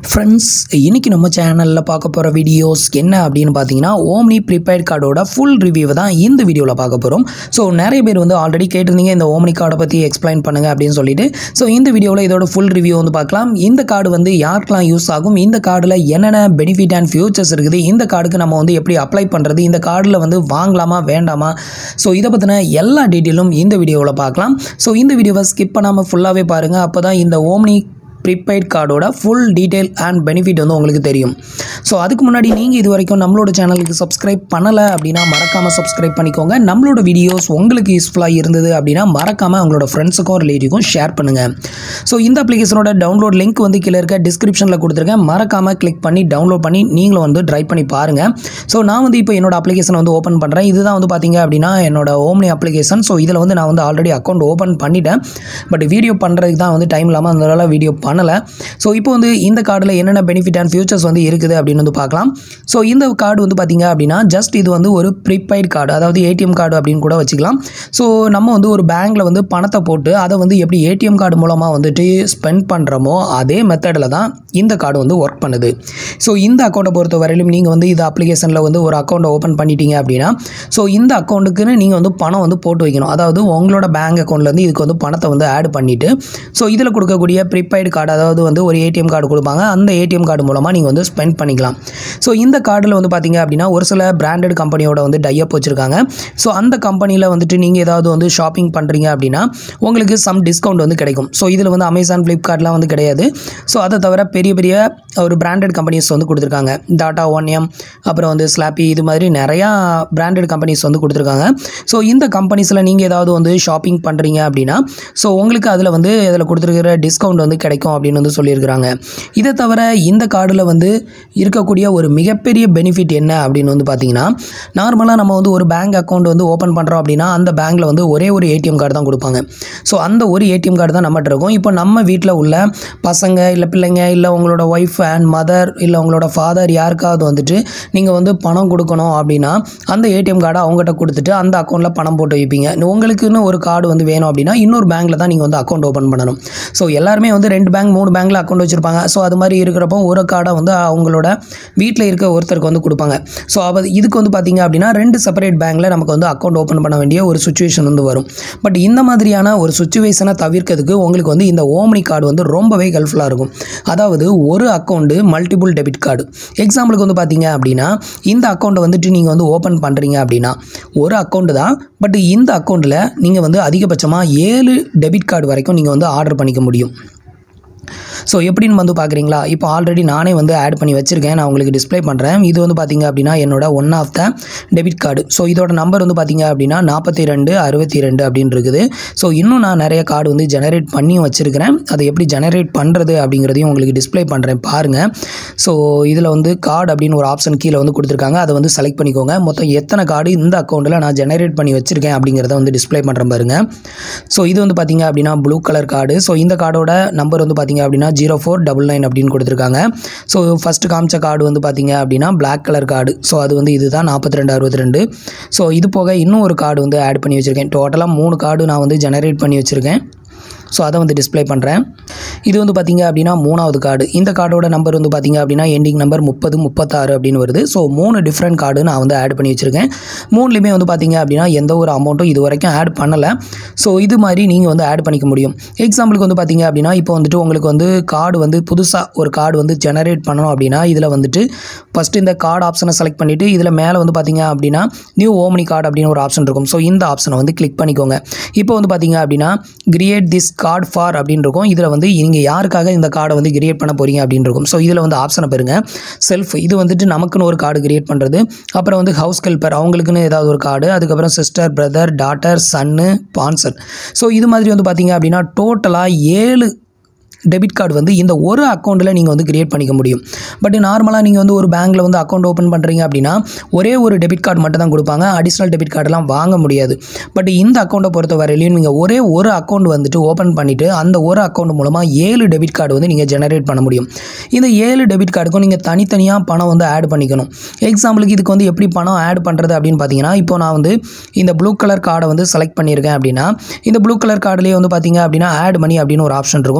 friends இன்னைக்கு நம்ம சேனலில் பார்க்க போகிற வீடியோஸ் என்ன அப்படின்னு பார்த்தீங்கன்னா ஓம்னி ப்ரீபெய்ட் கார்டோட ஃபுல் ரிவ்யூவை தான் இந்த வீடியோவில் பார்க்க போகிறோம் ஸோ நிறைய பேர் வந்து ஆல்ரெடி கேட்டிருந்தீங்க இந்த ஓம்னி கார்டை பற்றி எக்ஸ்பிளைன் பண்ணுங்க அப்படின்னு சொல்லிட்டு ஸோ இந்த வீடியோவில் இதோட ஃபுல் ரிவ்யூ வந்து பார்க்கலாம் இந்த கார்டு வந்து யாருக்கெல்லாம் யூஸ் ஆகும் இந்த கார்டில் என்னென்ன பெனிஃபிட் அண்ட் ஃபியூச்சர்ஸ் இருக்குது இந்த கார்டுக்கு நம்ம வந்து எப்படி அப்ளை பண்ணுறது இந்த கார்டில் வந்து வாங்கலாமா வேண்டாமா ஸோ இதை பற்றின எல்லா டீட்டெயிலும் இந்த வீடியோவில் பார்க்கலாம் ஸோ இந்த வீடியோவை ஸ்கிப் பண்ணாமல் ஃபுல்லாகவே பாருங்கள் அப்போ தான் இந்த ஓம்னி ப்ரீபெய்ட் கார்டோட ஃபுல் டீட்டெயில் அண்ட் பெனிஃபிட் வந்து உங்களுக்கு தெரியும் ஸோ அதுக்கு முன்னாடி நீங்கள் இது வரைக்கும் நம்மளோட சேனலுக்கு சப்ஸ்கிரைப் பண்ணலை அப்படின்னா மறக்காமல் சப்ஸ்கிரைப் பண்ணிக்கோங்க நம்மளோட வீடியோஸ் உங்களுக்கு யூஸ்ஃபுல்லாக இருந்தது அப்படின்னா மறக்காமல் உங்களோட ஃப்ரெண்ட்ஸுக்கும் ரிலேட்டிவ்க்கும் ஷேர் பண்ணுங்கள் ஸோ இந்த அப்ளிகேஷனோட டவுன்லோட் லிங்க் வந்து கீழே இருக்க டிஸ்கிரிப்ஷனில் கொடுத்துருக்கேன் மறக்காமல் கிளிக் பண்ணி டவுன்லோட் பண்ணி நீங்களும் வந்து ட்ரை பண்ணி பாருங்கள் ஸோ நான் வந்து இப்போ என்னோட அப்ளிகேஷன் வந்து ஓப்பன் பண்ணுறேன் இதுதான் வந்து பார்த்தீங்க அப்படின்னா என்னோட ஓம்னி அப்ளிகேஷன் ஸோ இதில் வந்து நான் வந்து ஆல்ரெடி அக்கௌண்ட் ஓப்பன் பண்ணிட்டேன் பட் வீடியோ பண்ணுறதுக்கு தான் வந்து டைம் இல்லாமல் அதனால வீடியோ பண்ணலை ஸோ இப்போ வந்து இந்த கார்டில் என்னென்ன பெனிஃபிட் அண்ட் ஃபியூச்சர்ஸ் வந்து இருக்குது அப்படின்னு வந்து பார்க்கலாம் ஸோ இந்த கார்டு வந்து பார்த்தீங்க அப்படின்னா ஜஸ்ட் இது வந்து ஒரு ப்ரீபெய்ட் கார்டு அதாவது ஏடிஎம் கார்டு அப்படின்னு கூட வச்சுக்கலாம் ஸோ நம்ம வந்து ஒரு பேங்க்கில் வந்து பணத்தை போட்டு அதை வந்து எப்படி ஏடிஎம் கார்டு மூலமாக வந்துட்டு ஸ்பெண்ட் பண்ணுறோமோ அதே மெத்தடில் தான் இந்த கார்டு வந்து ஒர்க் பண்ணுது ஸோ இந்த அக்கௌண்ட்டை பொறுத்த வரையிலும் நீங்கள் வந்து இது அப்ளிகேஷனில் வந்து ஒரு அக்கௌண்ட்டை ஓப்பன் பண்ணிட்டீங்க அப்படின்னா ஸோ இந்த அக்கௌண்ட்டுக்குன்னு நீங்கள் வந்து பணம் வந்து போட்டு வைக்கணும் அதாவது உங்களோட பேங்க் அக்கௌண்ட்லேருந்து இதுக்கு வந்து பணத்தை வந்து ஆட் பண்ணிவிட்டு ஸோ இதில் கொடுக்கக்கூடிய ப்ரீபெய்டு கார்டு அதாவது வந்து ஒரு ஏடிஎம் கார்டு கொடுப்பாங்க அந்த ஏடிஎம் கார்டு மூலமாக நீங்கள் வந்து ஸ்பெண்ட் பண்ணிக்கலாம் ஸோ இந்த கார்டில் வந்து பார்த்தீங்க அப்படின்னா ஒரு சில பிராண்டட் கம்பெனியோட வந்து டைப் வச்சுருக்காங்க ஸோ அந்த கம்பெனியில் வந்துட்டு நீங்கள் ஏதாவது வந்து ஷாப்பிங் பண்ணுறீங்க அப்படின்னா உங்களுக்கு சம் டிஸ்கவுண்ட் வந்து கிடைக்கும் ஸோ இதில் வந்து அமேசான் ஃப்ளிப்கார்ட்லாம் வந்து கிடையாது ஸோ அதை தவிர பெரிய பெரிய ஒரு பிராண்டட் கம்பெனிஸ் வந்து கொடுத்துருக்காங்க டாட்டா ஒன் எம் அப்புறம் வந்து ஸ்லாப்பி இது மாதிரி நிறையா பிராண்டட் கம்பெனிஸ் வந்து கொடுத்துருக்காங்க ஸோ இந்த கம்பெனிஸில் நீங்கள் ஏதாவது வந்து ஷாப்பிங் பண்ணுறீங்க அப்படின்னா ஸோ உங்களுக்கு அதில் வந்து அதில் கொடுத்துருக்கிற டிஸ்கவுண்ட் வந்து கிடைக்கும் அப்படின்னு வந்து சொல்லியிருக்கிறாங்க இதை தவிர இந்த கார்டில் வந்து இருக்கக்கூடிய ஒரு மிகப்பெரிய பெனிஃபிட் என்ன அப்படின்னு வந்து பார்த்தீங்கன்னா நார்மலாக நம்ம வந்து ஒரு பேங்க் அக்கௌண்ட் வந்து ஓப்பன் பண்ணுறோம் அப்படின்னா அந்த பேங்க்கில் வந்து ஒரே ஒரு ஏடிஎம் கார்டு தான் கொடுப்பாங்க ஸோ அந்த ஒரு ஏடிஎம் கார்டு தான் நம்மகிட்ட இருக்கும் இப்போ நம்ம வீட்டில் உள்ள பசங்க இல்லை பிள்ளைங்க இல்லை உங்களோட ஒய்ஃப் அண்ட் மதர் இல்லை உங்களோட ஃபாதர் யாருக்காவது வந்துட்டு நீங்கள் வந்து பணம் கொடுக்கணும் அப்படின்னா அந்த ஏடிஎம் கார்டை அவங்ககிட்ட கொடுத்துட்டு அந்த அக்கௌண்ட்டில் பணம் போட்டு வைப்பீங்க உங்களுக்குன்னு ஒரு கார்டு வந்து வேணும் அப்படின்னா இன்னொரு பேங்க்கில் தான் நீங்கள் வந்து அக்கௌண்ட் ஓப்பன் பண்ணணும் ஸோ எல்லாருமே வந்து ரெண்டு பேங்க் மூணு பேங்க்கில் அக்கௌண்ட் வச்சுருப்பாங்க ஸோ அது மாதிரி இருக்கிறப்போ ஒரு கார்டை வந்து அவங்களோட வீட்டில் இருக்க ஒருத்தருக்கு வந்து கொடுப்பாங்க ஸோ அப்போ இதுக்கு வந்து பார்த்தீங்க அப்படின்னா ரெண்டு செப்பரேட் பேங்க்கில் நமக்கு வந்து அக்கௌண்ட் ஓப்பன் பண்ண வேண்டிய ஒரு சுச்சுவேஷன் வந்து வரும் பட் இந்த மாதிரியான ஒரு சுச்சுவேஷனை தவிர்க்கிறதுக்கு உங்களுக்கு வந்து இந்த ஓம்னி கார்டு வந்து ரொம்பவே ஹெல்ப்ஃபுல்லாக இருக்கும் அதாவது ஒரு அக்கௌண்ட்டு மல்டிபிள் டெபிட் கார்டு எக்ஸாம்பிளுக்கு வந்து பார்த்தீங்க அப்படின்னா இந்த அக்கௌண்ட்டை வந்துட்டு நீங்கள் வந்து ஓப்பன் பண்ணுறீங்க அப்படின்னா ஒரு அக்கௌண்ட்டு தான் பட் இந்த அக்கௌண்ட்டில் நீங்கள் வந்து அதிகபட்சமாக ஏழு டெபிட் கார்டு வரைக்கும் நீங்கள் வந்து ஆர்டர் பண்ணிக்க முடியும் ஸோ எப்படின்னு வந்து பார்க்குறீங்களா இப்போ ஆல்ரெடி நானே வந்து ஆட் பண்ணி வச்சுருக்கேன் நான் உங்களுக்கு டிஸ்ப்ளே பண்ணுறேன் இது வந்து பார்த்தீங்க அப்படின்னா என்னோட one of the debit card so இதோட நம்பர் வந்து பார்த்தீங்க அப்படின்னா நாற்பத்தி ரெண்டு அறுபத்தி ரெண்டு அப்படின்னு இருக்குது ஸோ இன்னும் நான் நிறைய கார்டு வந்து ஜெனரேட் பண்ணியும் வச்சுருக்கிறேன் அதை எப்படி ஜெனரேட் பண்ணுறது அப்படிங்கிறதையும் உங்களுக்கு டிஸ்ப்ளே பண்ணுறேன் பாருங்கள் ஸோ இதில் வந்து கார்டு அப்படின்னு ஒரு ஆப்ஷன் கீழே வந்து கொடுத்துருக்காங்க அதை வந்து செலக்ட் பண்ணிக்கோங்க மொத்தம் எத்தனை கார்டு இந்த அக்கௌண்ட்டில் நான் ஜெனரேட் பண்ணி வச்சுருக்கேன் அப்படிங்கிறத வந்து டிஸ்ப்ளே பண்ணுறேன் பாருங்கள் ஸோ இது வந்து பார்த்தீங்க அப்படின்னா ப்ளூ கலர் கார்டு ஸோ இந்த கார்டோட நம்பர் வந்து பார்த்தீங்க அப்படின்னா ஜீரோ ஃபோர் டபுள் நைன் அப்படின்னு கொடுத்துருக்காங்க ஸோ ஃபஸ்ட்டு காமிச்ச கார்டு வந்து பார்த்தீங்க அப்படின்னா பிளாக் கலர் கார்டு ஸோ அது வந்து இதுதான் நாற்பத்தி ரெண்டு அறுபத்தி ரெண்டு ஸோ இது போக இன்னும் ஒரு கார்டு வந்து ஆட் பண்ணி வச்சுருக்கேன் டோட்டலாக மூணு கார்டு நான் வந்து ஜெனரேட் பண்ணி வச்சுருக்கேன் ஸோ அதை வந்து டிஸ்ப்ளே பண்ணுறேன் இது வந்து பார்த்தீங்க அப்படின்னா மூணாவது கார்டு இந்த கார்டோட நம்பர் வந்து பார்த்தீங்க அப்படின்னா எண்டிங் நம்பர் முப்பது முப்பத்தாறு அப்படின்னு வருது ஸோ மூணு டிஃப்ரெண்ட் கார்டு நான் வந்து ஆட் பண்ணி வச்சுருக்கேன் மூணுலேயுமே வந்து பார்த்தீங்க அப்படின்னா எந்த ஒரு அமௌண்ட்டும் இது வரைக்கும் ஆட் பண்ணலை ஸோ இது மாதிரி நீங்கள் வந்து ஆட் பண்ணிக்க முடியும் எக்ஸாம்பிளுக்கு வந்து பார்த்தீங்க அப்படின்னா இப்போ வந்துட்டு உங்களுக்கு வந்து கார்டு வந்து புதுசாக ஒரு கார்டு வந்து ஜெனரேட் பண்ணணும் அப்படின்னா இதில் வந்துட்டு ஃபஸ்ட்டு இந்த கார்டு ஆப்ஷனை செலக்ட் பண்ணிவிட்டு இதில் மேலே வந்து பார்த்தீங்க அப்படின்னா நியூ ஓமனி கார்டு அப்படின்னு ஒரு ஆப்ஷன் இருக்கும் ஸோ இந்த ஆப்ஷனை வந்து கிளிக் பண்ணிக்கோங்க இப்போ வந்து பார்த்தீங்க அப்படின்னா கிரியேட் திஸ் கார்டு ஃபார் அப்படின்னு இருக்கும் இதில் வந்து நீங்கள் யாருக்காக இந்த கார்டை வந்து கிரியேட் பண்ண போகிறீங்க அப்படின்னு இருக்கும் ஸோ இதில் வந்து ஆப்ஷனை பெறுங்க செல்ஃப் இது வந்துட்டு நமக்குன்னு ஒரு கார்டு கிரியேட் பண்ணுறது அப்புறம் வந்து ஹவுஸ் ஹெல்ப்பர் அவங்களுக்குன்னு ஏதாவது ஒரு கார்டு அதுக்கப்புறம் சிஸ்டர் பிரதர் டாட்டர் சன்னு பான்சர் ஸோ இது மாதிரி வந்து பார்த்தீங்க அப்படின்னா டோட்டலாக ஏழு டெபிட் கார்டு வந்து இந்த ஒரு அக்கௌண்ட்டில் நீங்கள் வந்து கிரியேட் பண்ணிக்க முடியும் பட் நார்மலாக நீங்கள் வந்து ஒரு பேங்க்கில் வந்து அக்கௌண்ட் ஓப்பன் பண்ணுறீங்க அப்படின்னா ஒரே ஒரு டெபிட் கார்டு மட்டும் தான் கொடுப்பாங்க அடிஷ்னல் டெபிட் கார்டெலாம் வாங்க முடியாது பட் இந்த அக்கௌண்ட்டை பொறுத்த வரையிலையும் நீங்கள் ஒரே ஒரு அக்கௌண்ட் வந்துட்டு ஓப்பன் பண்ணிவிட்டு அந்த ஒரு அக்கௌண்ட் மூலமாக ஏழு டெபிட் கார்டு வந்து நீங்கள் ஜெனரேட் பண்ண முடியும் இந்த ஏழு டெபிட் கார்டுக்கும் நீங்கள் தனித்தனியாக பணம் வந்து ஆட் பண்ணிக்கணும் எக்ஸாம்பிளுக்கு இதுக்கு வந்து எப்படி பணம் ஆட் பண்ணுறது அப்படின்னு பார்த்தீங்கன்னா இப்போ நான் வந்து இந்த ப்ளூ கலர் கார்டை வந்து செலக்ட் பண்ணியிருக்கேன் அப்படின்னா இந்த ப்ளூ கலர் கார்டுலேயே வந்து பார்த்தீங்க அப்படின்னா ஆட் மணி அப்படின்னு ஒரு ஆப்ஷன் இருக்கும் ஸோ இந்த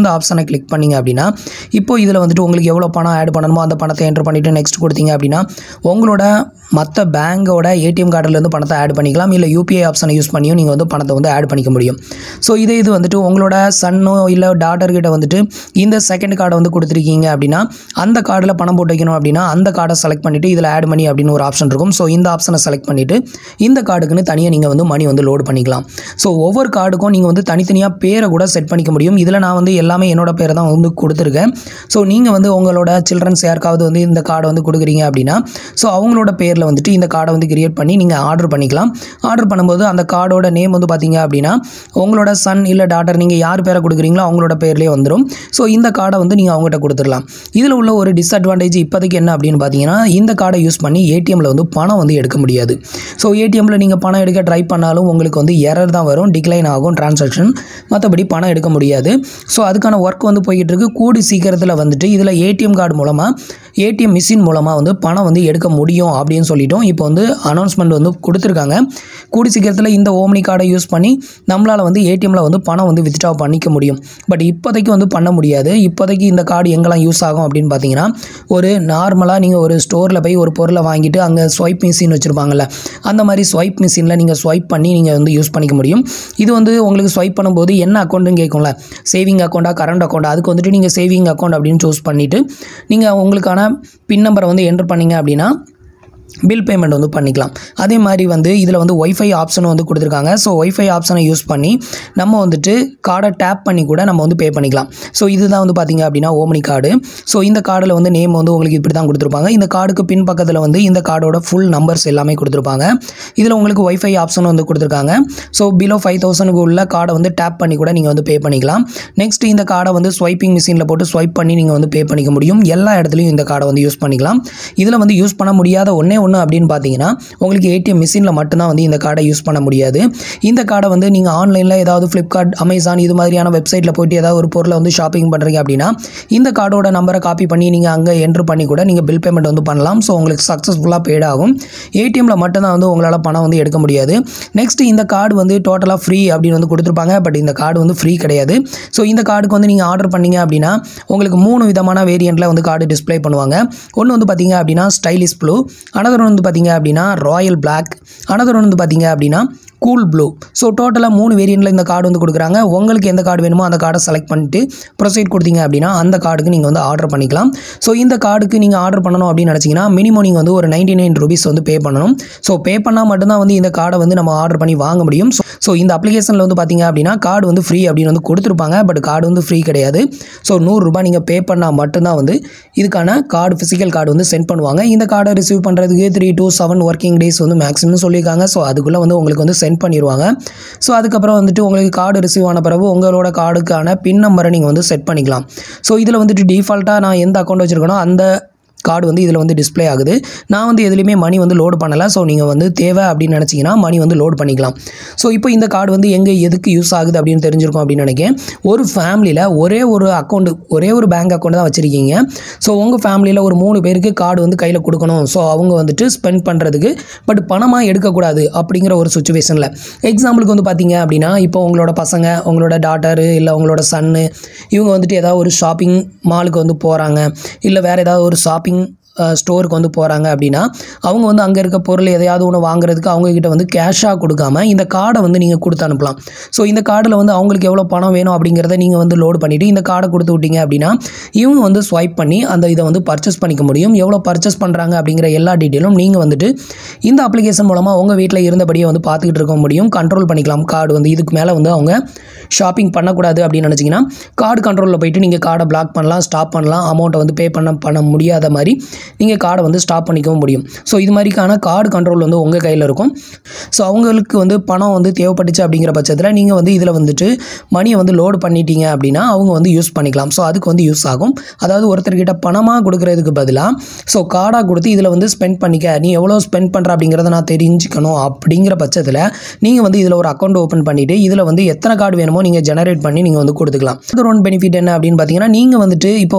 இந்த ஆப்ஷனை கிளிக் பண்ணீங்க அப்படின்னா இப்போ இதில் வந்துட்டு உங்களுக்கு எவ்வளோ பணம் ஆட் பண்ணணுமோ அந்த பணத்தை என்ட்ரு பண்ணிவிட்டு நெக்ஸ்ட் கொடுத்தீங்க அப்படின்னா உங்களோட மற்ற பேங்கோட ஏடிஎம் கார்டுலேருந்து பணத்தை ஆட் பண்ணிக்கலாம் இல்லை யூபிஐ ஆப்ஷனை யூஸ் பண்ணியும் நீங்கள் வந்து பணத்தை வந்து ஆட் பண்ணிக்க முடியும் ஸோ இதே இது வந்துட்டு உங்களோட சன்னோ இல்லை டாட்டர் கிட்ட வந்துட்டு இந்த செகண்ட் கார்டை வந்து கொடுத்துருக்கீங்க அப்படின்னா அந்த கார்டில் பணம் போட்டு வைக்கணும் அப்படின்னா அந்த கார்டை செலக்ட் பண்ணிவிட்டு இதில் ஆட் மணி அப்படின்னு ஒரு ஆப்ஷன் இருக்கும் ஸோ இந்த ஆப்ஷனை செலக்ட் பண்ணிவிட்டு இந்த கார்டுக்குன்னு தனியாக நீங்கள் வந்து மணி வந்து லோட் பண்ணிக்கலாம் ஸோ ஒவ்வொரு கார்டுக்கும் நீங்கள் வந்து தனித்தனியாக பேரை கூட செட் பண்ணிக்க முடியும் இதில் நான் வந்து எல்லாமே என்னோட பேரை தான் வந்து கொடுத்துருக்கேன் ஸோ நீங்கள் வந்து உங்களோட சில்ட்ரன்ஸ் யாருக்காவது வந்து இந்த கார்டை வந்து கொடுக்குறீங்க அப்படின்னா ஸோ அவங்களோட பேரில் வந்துட்டு இந்த கார்டை வந்து கிரியேட் பண்ணி நீங்கள் ஆர்டர் பண்ணிக்கலாம் ஆர்டர் பண்ணும்போது அந்த கார்டோட நேம் வந்து பார்த்தீங்க அப்படின்னா உங்களோட சன் இல்லை டாட்டர் நீங்கள் யார் பேரை கொடுக்குறீங்களோ அவங்களோட பேர்லேயே வந்துடும் ஸோ இந்த கார்டை வந்து நீங்கள் அவங்ககிட்ட கொடுத்துடலாம் இதில் உள்ள ஒரு டிஸ்அட்வான்டேஜ் இப்போதைக்கு என்ன அப்படின்னு பார்த்தீங்கன்னா இந்த கார்டை யூஸ் பண்ணி ஏடிஎம்மில் வந்து பணம் வந்து எடுக்க முடியாது ஸோ ஏடிஎம்மில் நீங்கள் பணம் எடுக்க ட்ரை பண்ணாலும் உங்களுக்கு வந்து எரர் தான் வரும் டிக்ளைன் ஆகும் டிரான்சாக்ஷன் மற்றபடி பணம் எடுக்க முடியாது ஸோ அதுக்கான ஒர்க் வந்து போய்கிட்டு இருக்கு கூடி சீக்கிரத்தில் வந்துட்டு இதில் ஏடிஎம் கார்டு மூலமாக ஏடிஎம் மிஷின் மூலமாக வந்து பணம் வந்து எடுக்க முடியும் அப்படின்னு சொல்லிட்டோம் இப்போ வந்து அனௌன்ஸ்மெண்ட் வந்து கொடுத்துருக்காங்க கூடி சீக்கிரத்தில் இந்த ஓம்னி கார்டை யூஸ் பண்ணி நம்மளால் வந்து ஏடிஎம்மில் வந்து பணம் வந்து வித்ட்ரா பண்ணிக்க முடியும் பட் இப்போதைக்கு வந்து பண்ண முடியாது இப்போதைக்கு இந்த கார்டு எங்கெல்லாம் யூஸ் ஆகும் அப்படின்னு பார்த்தீங்கன்னா ஒரு நார்மலாக நீங்கள் ஒரு ஸ்டோரில் போய் ஒரு பொருளை வாங்கிட்டு அங்கே ஸ்வைப் மிஷின் வச்சுருப்பாங்கல்ல அந்த மாதிரி ஸ்வைப் மிஷினில் நீங்கள் ஸ்வைப் பண்ணி நீங்கள் வந்து யூஸ் பண்ணிக்க முடியும் இது வந்து உங்களுக்கு ஸ்வைப் பண்ணும்போது என்ன அக்கௌண்ட்டுன்னு கேட்கும்ல சேவிங் அக்கௌண்ட்டா கரண்ட் அக்கௌண்ட் அதுக்கு வந்துட்டு நீங்கள் சேவிங் அக்கௌண்ட் அப்படின்னு சூஸ் பண்ணிவிட்டு நீங்கள் உங்களுக்கான பின் நம்பரை வந்து என்ட்ரு பண்ணீங்க அப்படின்னா பில் பேமெண்ட் வந்து பண்ணிக்கலாம் அதே மாதிரி வந்து இதில் வந்து ஒய்ஃபை ஆப்ஷனும் வந்து கொடுத்துருக்காங்க ஸோ ஒய்ஃபை ஆப்ஷனை யூஸ் பண்ணி நம்ம வந்துட்டு கார்டை டேப் பண்ணி கூட நம்ம வந்து பே பண்ணிக்கலாம் ஸோ இதுதான் வந்து பார்த்திங்க அப்படின்னா ஓமனி கார்டு ஸோ இந்த கார்டில் வந்து நேம் வந்து உங்களுக்கு இப்படி தான் கொடுத்துருப்பாங்க இந்த கார்டுக்கு பின் பக்கத்தில் வந்து இந்த கார்டோட ஃபுல் நம்பர்ஸ் எல்லாமே கொடுத்துருப்பாங்க இதில் உங்களுக்கு ஒய்ஃபை ஆப்ஷனும் வந்து கொடுத்துருக்காங்க ஸோ பிலோ ஃபைவ் தௌசண்ட்க்கு உள்ள கார்டை வந்து டேப் பண்ணி கூட நீங்கள் வந்து பே பண்ணிக்கலாம் நெக்ஸ்ட் இந்த கார்டை வந்து ஸ்வைப்பிங் மிஷினில் போட்டு ஸ்வைப் பண்ணி நீங்கள் வந்து பே பண்ணிக்க முடியும் எல்லா இடத்துலையும் இந்த கார்டை வந்து யூஸ் பண்ணிக்கலாம் இதில் வந்து யூஸ் பண்ண முடியாத ஒன்றே ஒன்று அப்படின்னு பார்த்தீங்கன்னா உங்களுக்கு ஏடிஎம் மிஷினில் மட்டும்தான் வந்து இந்த கார்டை யூஸ் பண்ண முடியாது இந்த கார்டை வந்து நீங்கள் ஆன்லைனில் ஏதாவது ஃப்ளிப்கார்ட் அமேசான் இது மாதிரியான வெப்சைட்டில் போயிட்டு ஏதாவது ஒரு பொருளை வந்து ஷாப்பிங் பண்ணுறீங்க அப்படின்னா இந்த கார்டோட நம்பரை காப்பி பண்ணி நீங்கள் அங்கே என்ட்ரு பண்ணி கூட நீங்கள் பில் பேமெண்ட் வந்து பண்ணலாம் ஸோ உங்களுக்கு சக்ஸஸ்ஃபுல்லாக பெய்ட் ஆகும் ஏடிஎம்மில் மட்டும்தான் வந்து உங்களால் பணம் வந்து எடுக்க முடியாது நெக்ஸ்ட் இந்த கார்டு வந்து டோட்டலாக ஃப்ரீ அப்படின்னு வந்து கொடுத்துருப்பாங்க பட் இந்த கார்டு வந்து ஃப்ரீ கிடையாது ஸோ இந்த கார்டுக்கு வந்து நீங்கள் ஆர்டர் பண்ணீங்க அப்படின்னா உங்களுக்கு மூணு விதமான வேரியண்ட்டில் வந்து கார்டு டிஸ்ப்ளே பண்ணுவாங்க ஒன்று வந்து பார்த்தீங்க அப்படின்னா ஸ்டைலிஷ் ப்ளூ அனதர் வந்து பார்த்தீங்க அப்படின்னா ராயல் பிளாக் அனதர் வந்து பார்த்தீங்க அப்படின்னா கூல் ப்ளூ ஸோ டோட்டலாக மூணு வேரியண்ட்டில் இந்த கார்டு வந்து கொடுக்குறாங்க உங்களுக்கு எந்த கார்டு வேணுமோ அந்த கார்டை செலக்ட் பண்ணிட்டு ப்ரொசீட் கொடுத்தீங்க அப்படின்னா அந்த கார்டுக்கு நீங்கள் வந்து ஆர்டர் பண்ணிக்கலாம் ஸோ இந்த கார்டுக்கு நீங்கள் ஆர்டர் பண்ணணும் அப்படின்னு நினச்சிங்கன்னா மினிமம் நீங்கள் வந்து ஒரு நைன்டி நைன் ருபீஸ் வந்து பே பண்ணணும் ஸோ பே பண்ணால் மட்டும்தான் வந்து இந்த கார்டை வந்து நம்ம ஆர்டர் பண்ணி வாங்க முடியும் ஸோ இந்த அப்ளிகேஷனில் வந்து பார்த்தீங்க அப்படின்னா கார்டு வந்து ஃப்ரீ அப்படின்னு வந்து கொடுத்துருப்பாங்க பட் கார்டு வந்து ஃப்ரீ கிடையாது ஸோ நூறுரூபா நீங்கள் பே பண்ணால் மட்டும்தான் வந்து இதுக்கான கார்டு ஃபிசிக்கல் கார்டு வந்து சென்ட் பண்ணுவாங்க இந்த கார்டை ரிசீவ் பண்ணுறதுக்கு three to seven working days வந்து மேக்ஸிமம் சொல்லியிருக்காங்க ஸோ அதுக்குள்ளே வந்து உங்களுக்கு வந்து சென்ட் பண்ணிடுவாங்க ஸோ அதுக்கப்புறம் வந்துட்டு உங்களுக்கு கார்டு ரிசீவ் ஆன பிறகு உங்களோட கார்டுக்கான பின் நம்பரை நீங்கள் வந்து செட் பண்ணிக்கலாம் ஸோ இதில் வந்துட்டு டிஃபால்ட்டாக நான் எந்த அக்கௌண்ட் வச்சுருக்கேனோ அந்த கார்டு வந்து இதில் வந்து டிஸ்ப்ளே ஆகுது நான் வந்து எதுலேயுமே மணி வந்து லோடு பண்ணலை ஸோ நீங்கள் வந்து தேவை அப்படின்னு நினச்சிங்கன்னா மணி வந்து லோட் பண்ணிக்கலாம் ஸோ இப்போ இந்த கார்டு வந்து எங்கே எதுக்கு யூஸ் ஆகுது அப்படின்னு தெரிஞ்சிருக்கும் அப்படின்னு நினைக்கிறேன் ஒரு ஃபேமிலியில் ஒரே ஒரு அக்கௌண்ட் ஒரே ஒரு பேங்க் அக்கௌண்ட் தான் வச்சுருக்கீங்க ஸோ உங்கள் ஃபேமிலியில் ஒரு மூணு பேருக்கு கார்டு வந்து கையில் கொடுக்கணும் ஸோ அவங்க வந்துட்டு ஸ்பெண்ட் பண்ணுறதுக்கு பட் பணமாக எடுக்கக்கூடாது அப்படிங்கிற ஒரு சுச்சுவேஷனில் எக்ஸாம்பிளுக்கு வந்து பார்த்தீங்க அப்படின்னா இப்போ உங்களோட பசங்க உங்களோட டாட்டரு இல்லை உங்களோட சன்னு இவங்க வந்துட்டு ஏதாவது ஒரு ஷாப்பிங் மாலுக்கு வந்து போகிறாங்க இல்லை வேறு ஏதாவது ஒரு ஷாப்பிங் ஸ்டோருக்கு வந்து போகிறாங்க அப்படின்னா அவங்க வந்து அங்கே இருக்க பொருள் எதையாவது ஒன்று வாங்குறதுக்கு அவங்கக்கிட்ட வந்து கேஷாக கொடுக்காம இந்த கார்டை வந்து நீங்கள் கொடுத்து அனுப்பலாம் ஸோ இந்த கார்டில் வந்து அவங்களுக்கு எவ்வளோ பணம் வேணும் அப்படிங்கிறத நீங்கள் வந்து லோட் பண்ணிவிட்டு இந்த கார்டை கொடுத்து விட்டீங்க அப்படின்னா இவங்க வந்து ஸ்வைப் பண்ணி அந்த இதை வந்து பர்ச்சேஸ் பண்ணிக்க முடியும் எவ்வளோ பர்ச்சேஸ் பண்ணுறாங்க அப்படிங்கிற எல்லா டீட்டெயிலும் நீங்கள் வந்துட்டு இந்த அப்ளிகேஷன் மூலமாக உங்கள் வீட்டில் இருந்தபடியே வந்து பார்த்துக்கிட்டு இருக்க முடியும் கண்ட்ரோல் பண்ணிக்கலாம் கார்டு வந்து இதுக்கு மேலே வந்து அவங்க ஷாப்பிங் பண்ணக்கூடாது அப்படின்னு நினச்சிங்கன்னா கார்டு கண்ட்ரோலில் போயிட்டு நீங்கள் கார்டை பிளாக் பண்ணலாம் ஸ்டாப் பண்ணலாம் அமௌண்ட்டை வந்து பே பண்ண பண்ண முடியாத மாதிரி நீங்கள் கார்டை வந்து ஸ்டாப் பண்ணிக்கவும் முடியும் ஸோ இது மாதிரிக்கான கார்டு கண்ட்ரோல் வந்து உங்கள் கையில் இருக்கும் ஸோ அவங்களுக்கு வந்து பணம் வந்து தேவைப்பட்டுச்சு அப்படிங்கிற பட்சத்தில் நீங்கள் வந்து இதில் வந்துட்டு மணியை வந்து லோடு பண்ணிட்டீங்க அப்படின்னா அவங்க வந்து யூஸ் பண்ணிக்கலாம் ஸோ அதுக்கு வந்து யூஸ் ஆகும் அதாவது ஒருத்தர்கிட்ட பணமாக கொடுக்கறதுக்கு பதிலாக ஸோ கார்டாக கொடுத்து இதில் வந்து ஸ்பெண்ட் பண்ணிக்க நீ எவ்வளோ ஸ்பெண்ட் பண்ணுற அப்படிங்கிறத நான் தெரிஞ்சுக்கணும் அப்படிங்கிற பட்சத்தில் நீங்கள் வந்து இதில் ஒரு அக்கௌண்ட் ஓப்பன் பண்ணிவிட்டு இதில் வந்து எத்தனை கார்டு வேணுமோ நீங்கள் ஜெனரேட் பண்ணி நீங்கள் வந்து கொடுத்துக்கலாம் இது ஒன் பெனிஃபிட் என்ன அப்படின்னு பார்த்தீங்கன்னா நீங்கள் வந்துட்டு இப்போ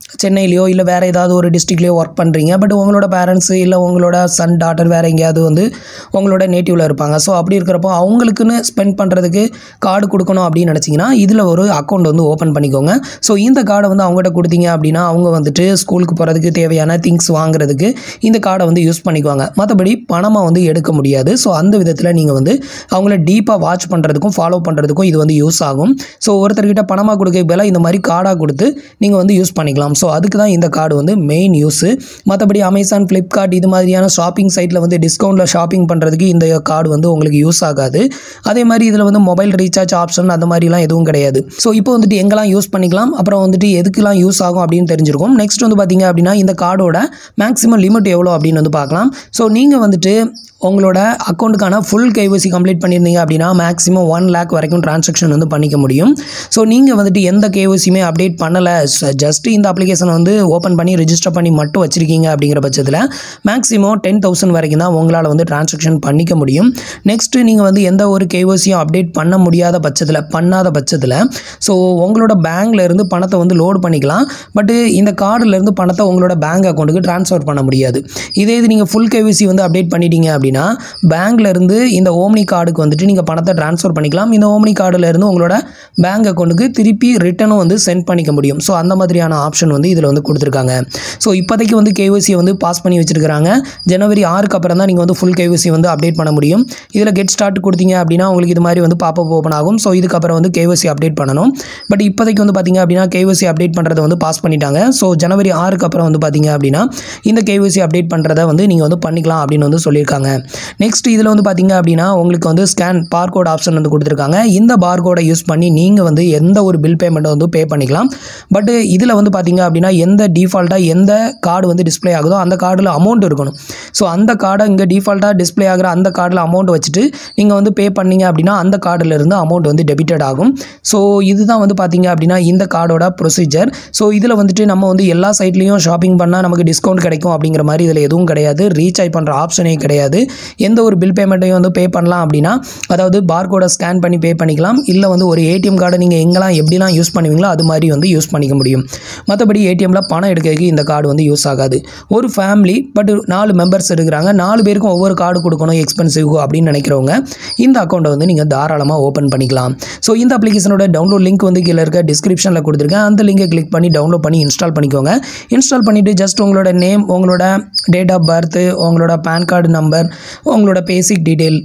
சென்னையிலையோ இல்லை வேறு ஏதாவது ஒரு டிஸ்ட்ரிக்ட்லேயோ ஒர்க் பண்ணுறீங்க பட் உங்களோட பேரண்ட்ஸு இல்லை உங்களோட சன் டாட்டர் வேறு எங்கேயாவது வந்து உங்களோட நேட்டிவில் இருப்பாங்க ஸோ அப்படி இருக்கிறப்போ அவங்களுக்குன்னு ஸ்பெண்ட் பண்ணுறதுக்கு கார்டு கொடுக்கணும் அப்படின்னு நினச்சிங்கன்னா இதில் ஒரு அக்கௌண்ட் வந்து ஓப்பன் பண்ணிக்கோங்க ஸோ இந்த கார்டை வந்து அவங்ககிட்ட கொடுத்தீங்க அப்படின்னா அவங்க வந்துட்டு ஸ்கூலுக்கு போகிறதுக்கு தேவையான திங்ஸ் வாங்குறதுக்கு இந்த கார்டை வந்து யூஸ் பண்ணிக்குவாங்க மற்றபடி பணமாக வந்து எடுக்க முடியாது ஸோ அந்த விதத்தில் நீங்கள் வந்து அவங்கள டீப்பாக வாட்ச் பண்ணுறதுக்கும் ஃபாலோ பண்ணுறதுக்கும் இது வந்து யூஸ் ஆகும் ஸோ ஒருத்தர்கிட்ட பணமாக கொடுக்க பதிலாக இந்த மாதிரி கார்டாக கொடுத்து நீங்கள் வந்து யூஸ் பண்ணிக்கலாம் ஸோ அதுக்கு தான் இந்த கார்டு வந்து மெயின் யூஸு மற்றபடி அமேசான் ஃப்ளிப்கார்ட் இது மாதிரியான ஷாப்பிங் சைட்டில் வந்து டிஸ்கவுண்ட்டில் ஷாப்பிங் பண்ணுறதுக்கு இந்த கார்டு வந்து உங்களுக்கு யூஸ் ஆகாது அதே மாதிரி இதில் வந்து மொபைல் ரீசார்ஜ் ஆப்ஷன் அந்த மாதிரிலாம் எதுவும் கிடையாது ஸோ இப்போ வந்துட்டு எங்கெல்லாம் யூஸ் பண்ணிக்கலாம் அப்புறம் வந்துட்டு எதுக்கெல்லாம் யூஸ் ஆகும் அப்படின்னு தெரிஞ்சிருக்கும் நெக்ஸ்ட் வந்து பார்த்தீங்க அப்படின்னா இந்த கார்டோட மேக்ஸிமம் லிமிட் எவ்வளோ அப்படின்னு வந்து பார்க்கலாம் ஸோ நீங்கள் வந்துட்டு உங்களோட அக்கௌண்ட்டுக்கான ஃபுல் கைவசி கம்ப்ளீட் பண்ணியிருந்தீங்க அப்படின்னா மேக்ஸிமம் ஒன் லேக் வரைக்கும் ட்ரான்சாக்ஷன் வந்து பண்ணிக்க முடியும் ஸோ நீங்கள் வந்துட்டு எந்த கேஒசியுமே அப்டேட் பண்ணலை ஜஸ்ட் இந்த அப்ளிகேஷனை வந்து ஓப்பன் பண்ணி ரெஜிஸ்டர் பண்ணி மட்டும் வச்சுருக்கீங்க அப்படிங்கிற பட்சத்தில் மேக்ஸிமம் டென் தௌசண்ட் வரைக்கும் தான் உங்களால் வந்து ட்ரான்சாக்ஷன் பண்ணிக்க முடியும் நெக்ஸ்ட்டு நீங்கள் வந்து எந்த ஒரு கேஒசியும் அப்டேட் பண்ண முடியாத பட்சத்தில் பண்ணாத பட்சத்தில் ஸோ உங்களோட பேங்க்ல இருந்து பணத்தை வந்து லோடு பண்ணிக்கலாம் பட்டு இந்த கார்டுல இருந்து பணத்தை உங்களோட பேங்க் அக்கௌண்ட்டுக்கு ட்ரான்ஸ்ஃபர் பண்ண முடியாது இதே இது நீங்கள் ஃபுல் கேவிசி வந்து அப்டேட் பண்ணிட்டீங்க அப்படின்னா பேங்க்ல இருந்து இந்த ஓம்னி கார்டுக்கு வந்துட்டு நீங்கள் பணத்தை ட்ரான்ஸ்ஃபர் பண்ணிக்கலாம் இந்த ஓம்னி கார்டுல இருந்து உங்களோட பேங்க் அக்கௌண்ட்டுக்கு திருப்பி ரிட்டனும் வந்து சென்ட் பண்ணிக்க முடியும் ஸோ அந்த மாதிரியான ஆப்ஷன் வந்து இதில் வந்து கொடுத்துருக்காங்க ஸோ இப்போதைக்கு வந்து கேவிசியை வந்து பாஸ் பண்ணி வச்சிருக்காங்க ஜனவரி ஆறுக்கு அப்புறம் தான் நீங்கள் வந்து ஃபுல் கேவிசி வந்து அப்டேட் பண்ண முடியும் இதில் கெட் ஸ்டார்ட் கொடுத்தீங்க அப்படின்னா உங்களுக்கு இது மாதிரி வந்து பாப்பப் ஓப்பன் ஆகும் ஸோ இதுக்கப்புறம் வந்து கேவிசி அப்டேட் பண்ணணும் பட் இப்போதைக்கு வந்து பார்த்தீங்க அப்படின்னா கேவிசி அப்டேட் பண்ணுறதை வந்து பாஸ் பண்ணிட்டாங்க ஸோ ஜனவரி ஆறுக்கு அப்புறம் வந்து பார்த்தீங்க அப்படின்னா இந்த கேவிசி அப்டேட் பண்ணுறதை வந்து நீங்கள் வந்து பண்ணிக்கலாம் அப்படின்னு வந்து சொல்லியிருக்காங்க நெக்ஸ்ட் இதில் வந்து பார்த்தீங்க அப்படின்னா உங்களுக்கு வந்து ஸ்கேன் பார்கோட் ஆப்ஷன் வந்து கொடுத்துருக்காங்க இந்த பார்கோடை யூஸ் பண்ணி நீங்கள் வந்து எந்த ஒரு பில் பேமெண்ட்டை வந்து பே பண்ணிக்கலாம் பட் இதில் வந்து பார்த்தீங்க அப்படின்னா எந்த டிஃபால்ட்டாக எந்த கார்டு வந்து டிஸ்ப்ளே ஆகுதோ அந்த கார்டில் அமௌண்ட் இருக்கணும் ஸோ அந்த கார்டை இங்கே டிஃபால்ட்டாக டிஸ்ப்ளே ஆகிற அந்த கார்டில் அமௌண்ட் வச்சுட்டு நீங்கள் வந்து பே பண்ணீங்க அப்படின்னா அந்த கார்டில் இருந்து அமௌண்ட் வந்து டெபிட்டட் ஆகும் ஸோ இதுதான் வந்து பார்த்தீங்க அப்படின்னா இந்த கார்டோட ப்ரொசீஜர் ஸோ இதில் வந்துட்டு நம்ம வந்து எல்லா சைட்லேயும் ஷாப்பிங் பண்ணால் நமக்கு டிஸ்கவுண்ட் கிடைக்கும் அப்படிங்கிற மாதிரி இதில் எதுவும் கிடையாது ரீசார்ஜ் பண்ணுற ஆப்ஷனே கிடையாது எந்த ஒரு பில் பேமெண்ட்டையும் வந்து பே பண்ணலாம் அப்படின்னா அதாவது பார்கோடை ஸ்கேன் பண்ணி பே பண்ணிக்கலாம் இல்லை வந்து ஒரு ஏடிஎம் கார்டை நீங்கள் எங்கெல்லாம் எப்படிலாம் யூஸ் பண்ணுவீங்களோ அது மாதிரி வந்து யூஸ் பண்ணிக்க முடியும் மற்றபடி ஏடிஎம்மில் பணம் எடுக்கிறதுக்கு இந்த கார்டு வந்து யூஸ் ஆகாது ஒரு ஃபேமிலி பட் நாலு மெம்பர்ஸ் இருக்கிறாங்க நாலு பேருக்கும் ஒவ்வொரு கார்டு கொடுக்கணும் எக்ஸ்பென்சிவ் அப்படின்னு நினைக்கிறவங்க இந்த அக்கௌண்ட்டை வந்து நீங்கள் தாராளமாக ஓப்பன் பண்ணிக்கலாம் ஸோ இந்த அப்ளிகேஷனோட டவுன்லோட் லிங்க் வந்து கீழே இருக்க டிஸ்கிரிப்ஷனில் கொடுத்துருக்கேன் அந்த லிங்கை கிளிக் பண்ணி டவுன்லோட் பண்ணி இன்ஸ்டால் பண்ணிக்கோங்க இன்ஸ்டால் பண்ணிவிட்டு ஜஸ்ட் உங்களோட நேம் உங்களோட டேட் ஆஃப் பர்த்து உங்களோட பேன் கார்டு நம்பர் உங்களோட பேசிக் டீட்டெயில்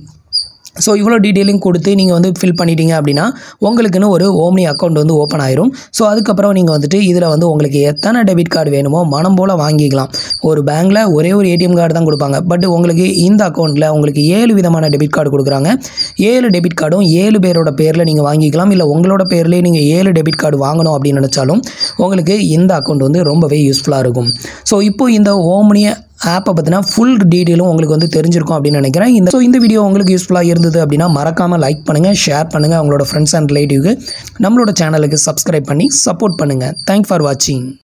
ஸோ இவ்வளோ டீட்டெயிலிங் கொடுத்து நீங்கள் வந்து ஃபில் பண்ணிட்டீங்க அப்படின்னா உங்களுக்குன்னு ஒரு ஓம்னி அக்கௌண்ட் வந்து ஓப்பன் ஆயிரும் ஸோ அதுக்கப்புறம் நீங்கள் வந்துட்டு இதில் வந்து உங்களுக்கு எத்தனை டெபிட் கார்டு வேணுமோ மனம் போல் வாங்கிக்கலாம் ஒரு பேங்க்கில் ஒரே ஒரு ஏடிஎம் கார்டு தான் கொடுப்பாங்க பட் உங்களுக்கு இந்த அக்கௌண்ட்டில் உங்களுக்கு ஏழு விதமான டெபிட் கார்டு கொடுக்குறாங்க ஏழு டெபிட் கார்டும் ஏழு பேரோட பேரில் நீங்கள் வாங்கிக்கலாம் இல்லை உங்களோட பேர்லேயே நீங்கள் ஏழு டெபிட் கார்டு வாங்கணும் அப்படின்னு நினச்சாலும் உங்களுக்கு இந்த அக்கௌண்ட் வந்து ரொம்பவே யூஸ்ஃபுல்லாக இருக்கும் ஸோ இப்போ இந்த ஓம்னியை ஆப்பை பற்றினா ஃபுல் டீட்டெயிலும் உங்களுக்கு வந்து தெரிஞ்சிருக்கும் அப்படின்னு நினைக்கிறேன் இந்த ஸோ இந்த வீடியோ உங்களுக்கு யூஸ்ஃபுல்லாக இருந்தது அப்படின்னா மறக்காமல் லைக் பண்ணுங்கள் ஷேர் பண்ணுங்கள் உங்களோட ஃப்ரெண்ட்ஸ் அண்ட் ரிலேட்டிவ்க்கு நம்மளோட சேனலுக்கு சப்ஸ்கிரைப் பண்ணி சப்போர்ட் பண்ணுங்கள் தேங்க் ஃபார் வாட்சிங்